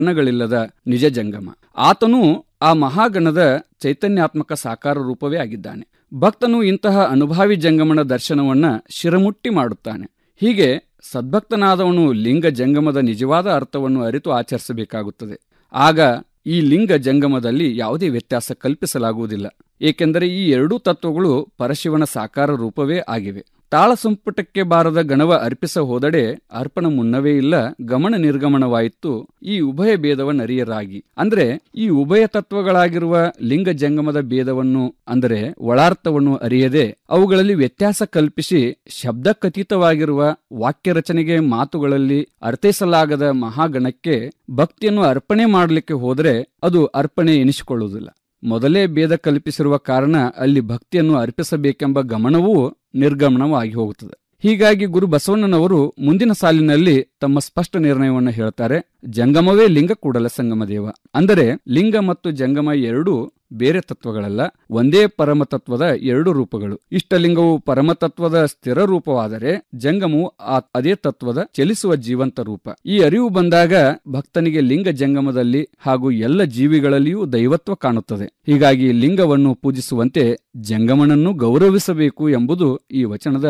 ಬಣ್ಣಗಳಿಲ್ಲದ ನಿಜ ಜಂಗಮ ಆತನು ಆ ಮಹಾಗಣದ ಚೈತನ್ಯಾತ್ಮಕ ಸಾಕಾರ ರೂಪವೇ ಆಗಿದ್ದಾನೆ ಭಕ್ತನು ಇಂತಹ ಅನುಭಾವಿ ಜಂಗಮನ ದರ್ಶನವನ್ನ ಶಿರಮುಟ್ಟಿ ಮಾಡುತ್ತಾನೆ ಹೀಗೆ ಸದ್ಭಕ್ತನಾದವನು ಲಿಂಗ ಜಂಗಮದ ನಿಜವಾದ ಅರ್ಥವನ್ನು ಅರಿತು ಆಚರಿಸಬೇಕಾಗುತ್ತದೆ ಆಗ ಈ ಲಿಂಗ ಜಂಗಮದಲ್ಲಿ ಯಾವುದೇ ವ್ಯತ್ಯಾಸ ಕಲ್ಪಿಸಲಾಗುವುದಿಲ್ಲ ಏಕೆಂದರೆ ಈ ಎರಡೂ ತತ್ವಗಳು ಪರಶಿವನ ಸಾಕಾರ ರೂಪವೇ ಆಗಿವೆ ತಾಳ ಸಂಪುಟಕ್ಕೆ ಬಾರದ ಗಣವ ಅರ್ಪಿಸ ಹೋದಡೆ ಅರ್ಪಣ ಮುನ್ನವೇ ಇಲ್ಲ ಗಮನ ನಿರ್ಗಮನವಾಯಿತು ಈ ಉಭಯ ಭೇದವನ್ನರಿಯರಾಗಿ ಅಂದ್ರೆ ಈ ಉಭಯ ತತ್ವಗಳಾಗಿರುವ ಲಿಂಗ ಜಂಗಮದ ಭೇದವನ್ನು ಅಂದರೆ ಒಳಾರ್ಥವನ್ನು ಅರಿಯದೆ ಅವುಗಳಲ್ಲಿ ವ್ಯತ್ಯಾಸ ಕಲ್ಪಿಸಿ ಶಬ್ದಕಥಿತವಾಗಿರುವ ವಾಕ್ಯ ರಚನೆಗೆ ಮಾತುಗಳಲ್ಲಿ ಅರ್ಥೈಸಲಾಗದ ಮಹಾಗಣಕ್ಕೆ ಭಕ್ತಿಯನ್ನು ಅರ್ಪಣೆ ಮಾಡಲಿಕ್ಕೆ ಹೋದರೆ ಅದು ಅರ್ಪಣೆ ಎನಿಸಿಕೊಳ್ಳುವುದಿಲ್ಲ ಮೊದಲೇ ಭೇದ ಕಲ್ಪಿಸಿರುವ ಕಾರಣ ಅಲ್ಲಿ ಭಕ್ತಿಯನ್ನು ಅರ್ಪಿಸಬೇಕೆಂಬ ಗಮನವೂ ನಿರ್ಗಮನವಾಗಿ ಹೋಗುತ್ತದೆ ಹೀಗಾಗಿ ಗುರು ಬಸವಣ್ಣನವರು ಮುಂದಿನ ಸಾಲಿನಲ್ಲಿ ತಮ್ಮ ಸ್ಪಷ್ಟ ನಿರ್ಣಯವನ್ನು ಹೇಳ್ತಾರೆ ಜಂಗಮವೇ ಲಿಂಗ ಕೂಡಲ ಸಂಗಮ ದೇವ ಅಂದರೆ ಲಿಂಗ ಮತ್ತು ಜಂಗಮ ಎರಡೂ ಬೇರೆ ತತ್ವಗಳಲ್ಲ ಒಂದೇ ಪರಮತತ್ವದ ಎರಡು ರೂಪಗಳು ಇಷ್ಟಲಿಂಗವು ಪರಮತತ್ವದ ಸ್ಥಿರ ರೂಪವಾದರೆ ಜಂಗಮವು ಆ ಅದೇ ತತ್ವದ ಚಲಿಸುವ ಜೀವಂತ ರೂಪ ಈ ಅರಿವು ಬಂದಾಗ ಭಕ್ತನಿಗೆ ಲಿಂಗ ಜಂಗಮದಲ್ಲಿ ಹಾಗೂ ಎಲ್ಲ ಜೀವಿಗಳಲ್ಲಿಯೂ ದೈವತ್ವ ಕಾಣುತ್ತದೆ ಹೀಗಾಗಿ ಲಿಂಗವನ್ನು ಪೂಜಿಸುವಂತೆ ಜಂಗಮನನ್ನು ಗೌರವಿಸಬೇಕು ಎಂಬುದು ಈ ವಚನದ